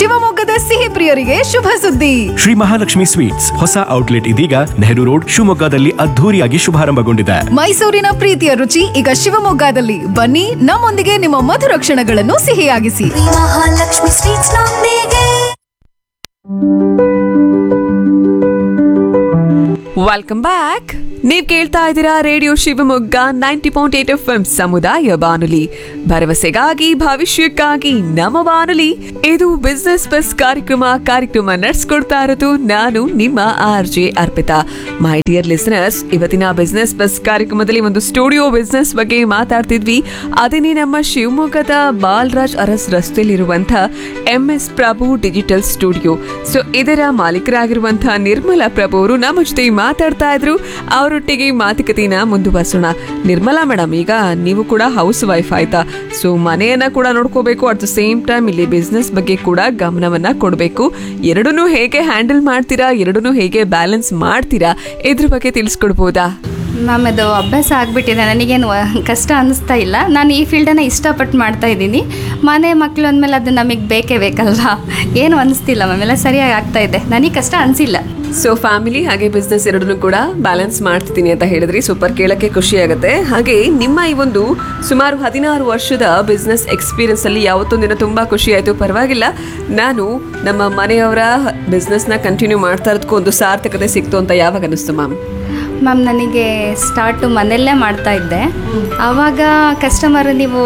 ಶಿವಮೊಗ್ಗದ ಸಿಹಿ ಪ್ರಿಯರಿಗೆ ಶುಭ ಸುದ್ದಿ ಶ್ರೀ ಮಹಾಲಕ್ಷ್ಮಿ ಸ್ವೀಟ್ಸ್ ಹೊಸ ಔಟ್ಲೆಟ್ ಇದೀಗ ನೆಹರು ರೋಡ್ ಶಿವಮೊಗ್ಗದಲ್ಲಿ ಅದ್ಧೂರಿಯಾಗಿ ಶುಭಾರಂಭಗೊಂಡಿದೆ ಮೈಸೂರಿನ ಪ್ರೀತಿಯ ರುಚಿ ಈಗ ಶಿವಮೊಗ್ಗದಲ್ಲಿ ಬನ್ನಿ ನಮ್ಮೊಂದಿಗೆ ನಿಮ್ಮ ಮಧುರ ಕ್ಷಣಗಳನ್ನು ಸಿಹಿಯಾಗಿಸಿ ಮಹಾಲಕ್ಷ್ಮಿ ಸ್ವೀಟ್ಸ್ ನೊಂದಿಗೆ ವೆಲ್ಕಮ್ ಬ್ಯಾಕ್ ನೀವ್ ಕೇಳ್ತಾ ಇದ್ದೀರಾ radio Shivamogga ninety point eight F M ಸಮುದಾಯ ಬಾನುಲಿ ಭರವಸೆಗಾಗಿ ಭವಿಷ್ಯಕ್ಕಾಗಿ ನಮ್ಮ ಬಾನುಲಿ ಇದು ಬಿಸ್ನೆಸ್ ಬಸ್ ಕಾರ್ಯಕ್ರಮ ಕಾರ್ಯಕ್ರಮ ನಡೆಸ್ಕೊಡ್ತಾ ಇರೋದು ನಾನು ನಿಮ್ಮ R J Arpita my dear listeners ಇವತ್ತಿನ ಬಿಸ್ನೆಸ್ ಬಸ್ ಕಾರ್ಯಕ್ರಮದಲ್ಲಿ ಒಂದು ಸ್ಟುಡಿಯೋ ಬಿಸ್ನೆಸ್ ಬಗ್ಗೆ ಮಾತಾಡ್ತಿದ್ವಿ ಅದೇನೇ ನಮ್ಮ ಶಿವಮೊಗ್ಗದ ಬಾಲರಾಜ್ ಅರಸ್ ರಸ್ತೆಯಲ್ಲಿರುವಂಥ M S Prabhu digital studio so ಇದರ ಮಾಲೀಕರಾಗಿರುವಂತಹ ನಿರ್ಮಲಾ ಪ್ರಭು ಅವರು ನಮ್ಮ ಜೊತೆ ಮಾತಾಡ್ತಾ ಇದ್ರು ಅವರೊಟ್ಟಿಗೆ ಮಾತುಕತೆನ ಮುಂದುವರಿಸೋಣ ನಿರ್ಮಲಾ ಮೇಡಮ್ ಈಗ ನೀವು ಕೂಡ ಹೌಸ್ ವೈಫ್ ಆಯ್ತಾ ಸೊ ಮನೆಯನ್ನ ಕೂಡ ನೋಡ್ಕೋಬೇಕು ಅಟ್ ದ ಸೇಮ್ ಟೈಮ್ ಇಲ್ಲಿ ಬಿಸ್ನೆಸ್ ಬಗ್ಗೆ ಕೂಡ ಗಮನವನ್ನ ಕೊಡಬೇಕು ಎರಡನ್ನೂ ಹೇಗೆ ಹ್ಯಾಂಡಲ್ ಮಾಡ್ತೀರಾ ಎರಡನ್ನೂ ಹೇಗೆ ಬ್ಯಾಲೆನ್ಸ್ ಮಾಡ್ತೀರಾ ಇದ್ರ ಬಗ್ಗೆ ತಿಳಿಸ್ಕೊಡ್ಬೋದಾ ಮ್ಯಾಮ್ ಅದು ಅಭ್ಯಾಸ ಆಗಿಬಿಟ್ಟಿದೆ ನನಗೇನು ವ- ಕಷ್ಟ ಅನ್ನಿಸ್ತಾ ಇಲ್ಲ ನಾನು ಈ ಫೀಲ್ಡನ್ನು ಇಷ್ಟಪಟ್ಟು ಮಾಡ್ತಾ ಇದ್ದೀನಿ ಮನೆ ಮಕ್ಕಳು ಅಂದಮೇಲೆ ಅದು ನಮಗೆ ಬೇಕೇ ಬೇಕಲ್ವಾ ಏನು ಅನ್ನಿಸ್ತಿಲ್ಲ ಮ್ಯಾಮ್ ಎಲ್ಲ ಸರಿಯಾಗಿ ಆಗ್ತಾ ಇದೆ ನನಗೆ ಕಷ್ಟ ಅನಿಸಿಲ್ಲ ಸೊ ಫ್ಯಾಮಿಲಿ ಹಾಗೆ ಬಿಸ್ನೆಸ್ ಎರಡನ್ನೂ ಕೂಡ ಬ್ಯಾಲೆನ್ಸ್ ಮಾಡ್ತಿದ್ದೀನಿ ಅಂತ ಹೇಳಿದ್ರಿ ಸೂಪರ್ ಕೇಳಕ್ಕೆ ಖುಷಿ ಆಗುತ್ತೆ ಹಾಗೆ ನಿಮ್ಮ ಈ ಒಂದು ಸುಮಾರು ಹದಿನಾರು ವರ್ಷದ ಬಿಸ್ನೆಸ್ ಎಕ್ಸ್ಪೀರಿಯನ್ಸ್ ಅಲ್ಲಿ ಯಾವತ್ತೊಂದಿನ ತುಂಬಾ ಖುಷಿ ಆಯ್ತು ಪರವಾಗಿಲ್ಲ ನಾನು ನಮ್ಮ ಮನೆಯವರ ಬಿಸ್ನೆಸ್ನ ಕಂಟಿನ್ಯೂ ಮಾಡ್ತಾ ಇರೋದಕ್ಕೂ ಒಂದು ಸಾರ್ಥಕತೆ ಸಿಕ್ತು ಅಂತ ಯಾವಾಗ ಅನಿಸ್ತು ಮ್ಯಾಮ್ ಮ್ಯಾಮ್ ನನಗೆ ಸ್ಟಾರ್ಟು ಮನೆಯಲ್ಲೇ ಮಾಡ್ತಾ ಇದ್ದೆ ಆವಾಗ ಕಸ್ಟಮರ್ ನೀವು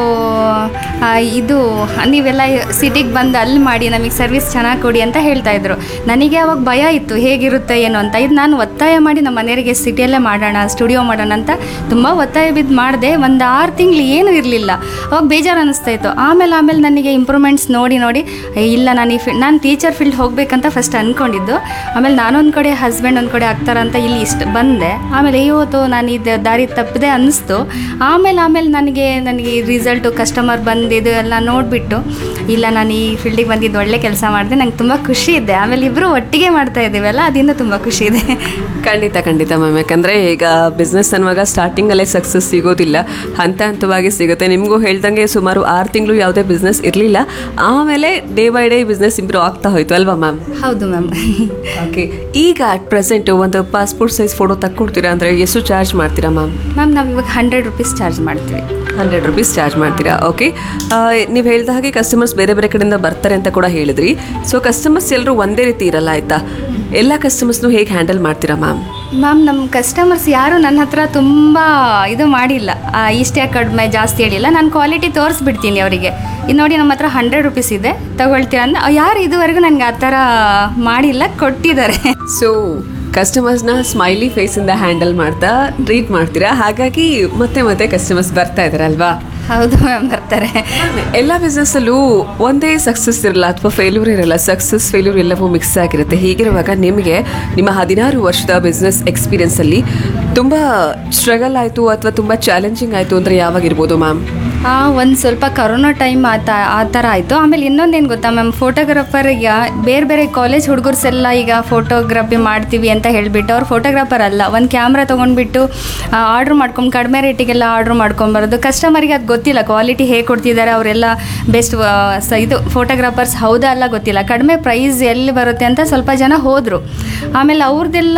ಆ, ಇದು ನೀವೆಲ್ಲ ಸಿಟಿಗೆ ಬಂದು ಅಲ್ಲಿ ಮಾಡಿ ನಮಗೆ ಸರ್ವಿಸ್ ಚೆನ್ನಾಗಿ ಕೊಡಿ ಅಂತ ಹೇಳ್ತಾ ಇದ್ರು ನನಗೆ ಅವಾಗ ಭಯ ಇತ್ತು ಹೇಗಿರುತ್ತೆ ಏನು ಅಂತ ಇದು ನಾನು ಒತ್ತಾಯ ಮಾಡಿ ನಮ್ಮ ಮನೆಯವರಿಗೆ ಸಿಟಿಯಲ್ಲೇ ಮಾಡೋಣ ಸ್ಟುಡಿಯೋ ಮಾಡೋಣ ಅಂತ ತುಂಬ ಒತ್ತಾಯ ಬಿದ್ದು ಮಾಡಿದೆ ಒಂದು ಆರು ತಿಂಗಳು ಏನೂ ಇರಲಿಲ್ಲ ಅವಾಗ ಬೇಜಾರು ಅನ್ನಿಸ್ತಾ ಇತ್ತು ಆಮೇಲೆ ಆಮೇಲೆ ನನಗೆ ಇಂಪ್ರೂವ್ಮೆಂಟ್ಸ್ ನೋಡಿ ನೋಡಿ ಏ, ಇಲ್ಲ ನಾನು ಈ ಫೀಲ್ಡ್ ನಾನು ಟೀಚರ್ ಫೀಲ್ಡ್ ಹೋಗಬೇಕಂತ ಫಸ್ಟ್ ಅಂದ್ಕೊಂಡಿದ್ದು ಆಮೇಲೆ ನಾನೊಂದು ಕಡೆ ಹಸ್ಬೆಂಡ್ ಒಂದು ಕಡೆ ಆಗ್ತಾರಂತ ಇಲ್ಲಿ ಇಷ್ಟು ಬಂದೆ ಆಮೇಲೆ ಇವತ್ತು ನಾನು ಇದು ದಾರಿ ತಪ್ಪದೆ ಅನ್ನಿಸ್ತು ಆಮೇಲೆ ಆಮೇಲೆ ನನಗೆ ನನಗೆ ರಿಸಲ್ಟು ಕಸ್ಟಮರ್ ಬಂದಿದ್ದು ಎಲ್ಲ ನೋಡಿಬಿಟ್ಟು ಇಲ್ಲ ನಾನು ಈ ಫೀಲ್ಡಿಗೆ ಬಂದಿದ್ದು ಒಳ್ಳೆ ಕೆಲಸ ಮಾಡಿದೆ ನಂಗೆ ತುಂಬ ಖುಷಿ ಇದೆ ಆಮೇಲೆ ಇಬ್ಬರು ಒಟ್ಟಿಗೆ ಮಾಡ್ತಾ ಇದ್ದೀವಲ್ಲ ಅದರಿಂದ ತುಂಬ ಖುಷಿ ಇದೆ ಖಂಡಿತ ಖಂಡಿತ ಮ್ಯಾಮ್ ಯಾಕಂದ್ರೆ ಈಗ ಬಿಸ್ನೆಸ್ ಅನ್ನುವಾಗ ಸ್ಟಾರ್ಟಿಂಗ್ ಅಲ್ಲೇ ಸಕ್ಸಸ್ ಸಿಗೋದಿಲ್ಲ ಹಂತ ಹಂತವಾಗಿ ಸಿಗುತ್ತೆ ನಿಮಗೂ ಹೇಳ್ದಂಗೆ ಸುಮಾರು ಆರು ತಿಂಗಳು ಯಾವುದೇ ಬಿಸ್ನೆಸ್ ಇರಲಿಲ್ಲ ಆಮೇಲೆ day by day business improve ಆಗ್ತಾ ಹೋಯ್ತು ಅಲ್ವಾ ಮ್ಯಾಮ್ ಹೌದು ಮ್ಯಾಮ್ ಓಕೆ ಈಗ ಅಟ್ ಪ್ರೆಸೆಂಟ್ ಒಂದು ಪಾಸ್ಪೋರ್ಟ್ ಸೈಜ್ ಫೋಟೋ ತಕ್ಕೊಡ್ತೀರಾ ಅಂದರೆ ಎಷ್ಟು ಚಾರ್ಜ್ ಮಾಡ್ತೀರಾ ಮ್ಯಾಮ್ ಮ್ಯಾಮ್ ನಾವು ಇವಾಗ ಹಂಡ್ರೆಡ್ ರುಪೀಸ್ ಚಾರ್ಜ್ ಮಾಡ್ತೀವಿ ಹಂಡ್ರೆಡ್ ರುಪೀಸ್ ಚಾರ್ಜ್ ಮಾಡ್ತೀರಾ ಓಕೆ ನೀವು ಹೇಳಿದ ಹಾಗೆ ಕಸ್ಟಮರ್ಸ್ ಬೇರೆ ಬೇರೆ ಕಡೆಯಿಂದ ಬರ್ತಾರೆ ಅಂತ ಕೂಡ ಹೇಳಿದ್ರಿ ಸೊ ಕಸ್ಟಮರ್ಸ್ ಎಲ್ಲರೂ ಒಂದೇ ರೀತಿ ಇರಲ್ಲ ಆಯ್ತಾ ಎಲ್ಲ ಕಸ್ಟಮರ್ಸ್ನು ಹೇಗೆ ಹ್ಯಾಂಡಲ್ ಮಾಡ್ತೀರಾ ಮ್ಯಾಮ್ ಮ್ಯಾಮ್ ನಮ್ಮ ಕಸ್ಟಮರ್ಸ್ ಯಾರು ನನ್ನ ಹತ್ರ ತುಂಬ ಇದು ಮಾಡಿಲ್ಲ ಆ, ಇಷ್ಟೇ ಕಡಿಮೆ ಜಾಸ್ತಿ ಹೇಳಿಲ್ಲ ನಾನು ಕ್ವಾಲಿಟಿ ತೋರಿಸ್ಬಿಡ್ತೀನಿ ಅವರಿಗೆ ಇದು ನೋಡಿ ನಮ್ಮ ಹತ್ರ ಹಂಡ್ರೆಡ್ ರುಪೀಸ್ ಇದೆ ತಗೊಳ್ತೀರಾ ಅಂದ್ರೆ ಅವ್ ಯಾರು ಇದುವರೆಗೂ ನನಗೆ ಆ ಥರ ಮಾಡಿಲ್ಲ ಕೊಟ್ಟಿದ್ದಾರೆ ಸೊ ಕಸ್ಟಮರ್ಸ್ನ ಸ್ಮೈಲಿ ಫೇಸಿಂದ ಹ್ಯಾಂಡಲ್ ಮಾಡ್ತಾ ಟ್ರೀಟ್ ಮಾಡ್ತೀರಾ ಹಾಗಾಗಿ ಮತ್ತೆ ಮತ್ತೆ ಕಸ್ಟಮರ್ಸ್ ಬರ್ತಾ ಇದಾರೆ ಅಲ್ವಾ ಹೌದು ಮ್ಯಾಮ್ ಬರ್ತಾರೆ ಎಲ್ಲ ಬಿಸ್ನೆಸ್ಸಲ್ಲೂ ಒಂದೇ ಸಕ್ಸಸ್ ಇರಲ್ಲ ಅಥವಾ ಫೇಲ್ಯೂರ್ ಇರಲ್ಲ ಸಕ್ಸಸ್ ಫೇಲ್ಯೂರ್ ಎಲ್ಲವೂ ಮಿಕ್ಸ್ ಆಗಿರುತ್ತೆ ಹೀಗಿರುವಾಗ ನಿಮಗೆ ನಿಮ್ಮ ಹದಿನಾರು ವರ್ಷದ ಬಿಸ್ನೆಸ್ ಎಕ್ಸ್ಪೀರಿಯನ್ಸಲ್ಲಿ ತುಂಬ ಸ್ಟ್ರಗಲ್ ಆಯಿತು ಅಥವಾ ತುಂಬ ಚಾಲೆಂಜಿಂಗ್ ಆಯಿತು ಅಂದರೆ ಯಾವಾಗಿರ್ಬೋದು ಮ್ಯಾಮ್ ಒಂದು ಸ್ವಲ್ಪ ಕರೋನಾ ಟೈಮ್ ಆ ತ ಆ ಥರ ಆಯಿತು ಆಮೇಲೆ ಇನ್ನೊಂದೇನು ಗೊತ್ತಾ ಮ್ಯಾಮ್ ಫೋಟೋಗ್ರಾಫರ್ ಈಗ ಬೇರೆ ಬೇರೆ ಕಾಲೇಜ್ ಹುಡುಗರ್ಸೆಲ್ಲ ಈಗ ಫೋಟೋಗ್ರಫಿ ಮಾಡ್ತೀವಿ ಅಂತ ಹೇಳಿಬಿಟ್ಟು ಅವ್ರು ಫೋಟೋಗ್ರಾಫರ್ ಅಲ್ಲ ಒಂದು ಕ್ಯಾಮ್ರಾ ತೊಗೊಂಡ್ಬಿಟ್ಟು ಆರ್ಡ್ರ್ ಮಾಡ್ಕೊಂಡು ಕಡಿಮೆ ರೇಟಿಗೆಲ್ಲ ಆರ್ಡ್ರ್ ಮಾಡ್ಕೊಂಬರೋದು ಕಸ್ಟಮರಿಗೆ ಅದು ಗೊತ್ತಿಲ್ಲ ಕ್ವಾಲಿಟಿ ಹೇಗೆ ಕೊಡ್ತಿದ್ದಾರೆ ಅವರೆಲ್ಲ ಬೆಸ್ಟ್ ಸ ಇದು ಫೋಟೋಗ್ರಾಫರ್ಸ್ ಹೌದಾ ಅಲ್ಲ ಗೊತ್ತಿಲ್ಲ ಕಡಿಮೆ ಪ್ರೈಸ್ ಎಲ್ಲಿ ಬರುತ್ತೆ ಅಂತ ಸ್ವಲ್ಪ ಜನ ಹೋದರು ಆಮೇಲೆ ಅವ್ರದ್ದೆಲ್ಲ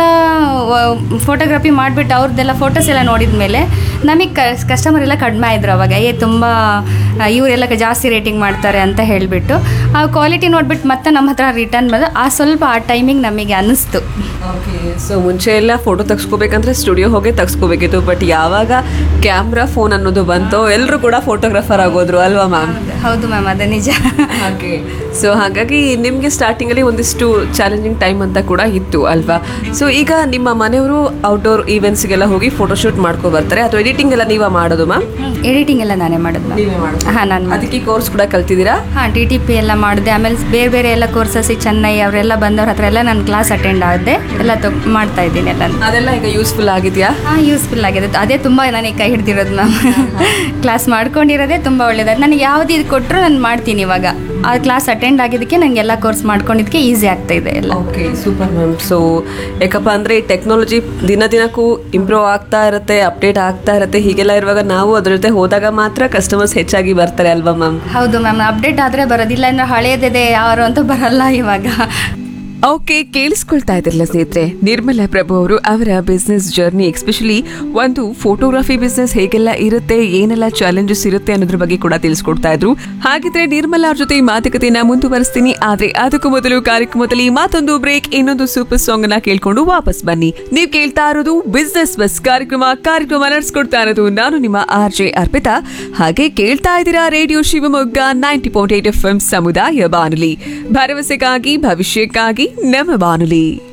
ಫೋಟೋಗ್ರಫಿ ಮಾಡಿಬಿಟ್ಟು ಅವ್ರದ್ದೆಲ್ಲ ಫೋಟೋಸ್ ಎಲ್ಲ ನೋಡಿದ ಮೇಲೆ ನಮಗೆ ಕಸ್ಟಮರ್ ಎಲ್ಲ ಕಡಿಮೆ ಆಯಿದ್ರು ಅವಾಗ ಏ ತುಂಬ ಇವರೆಲ್ಲ ಜಾಸ್ತಿ ರೇಟಿಂಗ್ ಮಾಡ್ತಾರೆ ಅಂತ ಹೇಳಿಬಿಟ್ಟು ಆ ಕ್ವಾಲಿಟಿ ನೋಡ್ಬಿಟ್ಟು ಮತ್ತೆ ನಮ್ಮ ಹತ್ರ ರಿಟರ್ನ್ ಬಂದು ಆ ಸ್ವಲ್ಪ ಆ ಟೈಮಿಂಗ್ ನಮಗೆ ಅನ್ನಿಸ್ತು ಓಕೆ ಸೊ ಮುಂಚೆ ಎಲ್ಲ ಫೋಟೋ ತೆಗ್ಸ್ಕೋಬೇಕಂದ್ರೆ ಸ್ಟುಡಿಯೋ ಹೋಗಿ ತೆಗ್ಸ್ಕೋಬೇಕಿತ್ತು ಬಟ್ ಯಾವಾಗ ಕ್ಯಾಮ್ರಾ ಫೋನ್ ಅನ್ನೋದು ಬಂತೋ ಎಲ್ಲರೂ ಕೂಡ ಫೋಟೋಗ್ರಾಫರ್ ಆಗೋದ್ರು ಅಲ್ವಾ ಮ್ಯಾಮ್ ಹೌದು ಮ್ಯಾಮ್ ಅದು ನಿಜ ಓಕೆ ಸೊ ಹಾಗಾಗಿ ನಿಮಗೆ ಸ್ಟಾರ್ಟಿಂಗಲ್ಲಿ ಒಂದಿಷ್ಟು ಚಾಲೆಂಜಿಂಗ್ ಟೈಮ್ ಅಂತ ಕೂಡ ಇತ್ತು ಅಲ್ವಾ ಸೊ ಈಗ ನಿಮ್ಮ ಮನೆಯವರು ಔಟ್ಡೋರ್ ಈವೆಂಟ್ಸ್ಗೆಲ್ಲ ಹೋಗಿ ಫೋಟೋಶೂಟ್ ಮಾಡ್ಕೊ ಬರ್ತಾರೆ ಅಥವಾ ಎಡಿಟಿಂಗ್ ಎಲ್ಲ ನೀವೇ ಮಾಡೋದು ಮ್ಯಾಮ್ ಎಡಿಟಿಂಗ್ ಎಲ್ಲ ನಾನೇ ಮಾಡೋದು ನೀವೇ ಮ್ಯಾಮ್ ಮಾಡೋದು ಹಾಂ ನಾನು ಅದಕ್ಕೆ ಕೋರ್ಸ್ ಕೂಡ ಕಲ್ತಿದ್ದೀರಾ ಹಾಂ ಟಿ ಟಿ ಪಿ ಎಲ್ಲ ಮಾಡಿದೆ ಆಮೇಲೆ ಬೇರೆ ಬೇರೆ ಎಲ್ಲ ಕೋರ್ಸಸ್ ಚೆನ್ನೈ ಅವರೆಲ್ಲ ಬಂದವ್ರ ಹತ್ರ ಎಲ್ಲ ನಾನು ಕ್ಲಾಸ್ ಅಟೆಂಡ್ ಆದೆ ಎಲ್ಲ ತೊ ಮಾಡ್ತಾ ಇದ್ದೀನಿ ಎಲ್ಲ ಅದೆಲ್ಲ ಈಗ ಯೂಸ್ಫುಲ್ ಆಗಿದೆಯಾ ಹಾಂ ಯೂಸ್ಫುಲ್ ಆಗಿದೆ ಅದೇ ತುಂಬ ನನಗೆ ಕೈ ಹಿಡ್ದಿರೋದು ಮ್ಯಾಮ್ ಕ್ಲಾಸ್ ಮಾಡ್ಕೊಂಡಿರೋದೇ ತುಂಬ ಒಳ್ಳೇದಾಯ್ತು ನನಗೆ ಯಾವ್ದು ಇದು ಕೊಟ್ಟರು ನಾನು ಮಾಡ್ತೀನಿ ಇವಾಗ ಆ ಕ್ಲಾಸ್ ಅಟೆಂಡ್ ಆಗಿದ್ದಕ್ಕೆ ನನಗೆ ಎಲ್ಲ ಕೋರ್ಸ್ ಮಾಡ್ಕೊಂಡಿದ್ದಕ್ಕೆ ಈಸಿ ಆಗ್ತಾ ಇದೆ ಎಲ್ಲ ಓಕೆ ಸೂಪರ್ ಮ್ಯಾಮ್ ಸೊ ಯಾಕಪ್ಪ ಅಂದರೆ ಟೆಕ್ನಾಲಜಿ ದಿನ ದಿನಕ್ಕೂ ಇಂಪ್ರೂವ್ ಆಗ್ತಾ ಇರುತ್ತೆ ಅಪ್ಡೇಟ್ ಆಗ್ತಾ ಇರುತ್ತೆ ಹೀಗೆಲ್ಲ ಇರುವಾಗ ನಾವು ಅದ್ರ ಜೊತೆ ಹೋದಾಗ ಮಾತ್ರ ಕಸ್ಟಮರ್ಸ್ ಹೆಚ್ಚಾಗಿ ಬರ್ತಾರೆ ಅಲ್ವಾ ಮ್ಯಾಮ್ ಹೌದು ಮ್ಯಾಮ್ ಅಪ್ಡೇಟ್ ಆದರೆ ಬರೋದಿಲ್ಲ ಅಂದರೆ ಹಳೇದಿದೆ ಯಾರು ಅಂತ ಬರಲ್ಲ ಇವಾಗ ಓಕೆ ಕೇಳಿಸ್ಕೊಳ್ತಾ ಇದ್ರಲ್ಲ ಸ್ನೇಹಿತರೆ ನಿರ್ಮಲಾ ಪ್ರಭು ಅವರು ಅವರ ಬಿಸ್ನೆಸ್ ಜರ್ನಿ ಎಸ್ಪೆಷಲಿ ಒಂದು ಫೋಟೋಗ್ರಫಿ ಬಿಸ್ನೆಸ್ ಹೇಗೆಲ್ಲ ಇರುತ್ತೆ ಏನೆಲ್ಲ ಚಾಲೆಂಜಸ್ ಇರುತ್ತೆ ಅನ್ನೋದ್ರ ಬಗ್ಗೆ ಕೂಡ ತಿಳಿಸ್ಕೊಡ್ತಾ ಇದ್ರು ಹಾಗಿದ್ರೆ ನಿರ್ಮಲಾ ಅವ್ರ ಜೊತೆ ಈ ಮಾತುಕತೆನ ಮುಂದುವರಿಸ್ತೀನಿ ಆದ್ರೆ ಅದಕ್ಕೂ ಮೊದಲು ಕಾರ್ಯಕ್ರಮದಲ್ಲಿ ಮತ್ತೊಂದು ಬ್ರೇಕ್ ಇನ್ನೊಂದು ಸೂಪರ್ ಸಾಂಗ್ ಅನ್ನ ಕೇಳ್ಕೊಂಡು ವಾಪಸ್ ಬನ್ನಿ ನೀವು ಕೇಳ್ತಾ ಇರೋದು ಬಿಸ್ನೆಸ್ ಬಸ್ ಕಾರ್ಯಕ್ರಮ ಕಾರ್ಯಕ್ರಮ ನಡೆಸ್ಕೊಡ್ತಾ ಇರೋದು ನಾನು ನಿಮ್ಮ ಆರ್ ಜೆ ಅರ್ಪಿತಾ ಹಾಗೆ ಕೇಳ್ತಾ ಇದ್ದೀರಾ radio Shivamogga ninety point eight F M ಸಮುದಾಯ ಬಾನುಲಿ ಭರವಸೆಗಾಗಿ ಭವಿಷ್ಯಕ್ಕಾಗಿ ನಮ್ಮ ಬಾನುಲಿ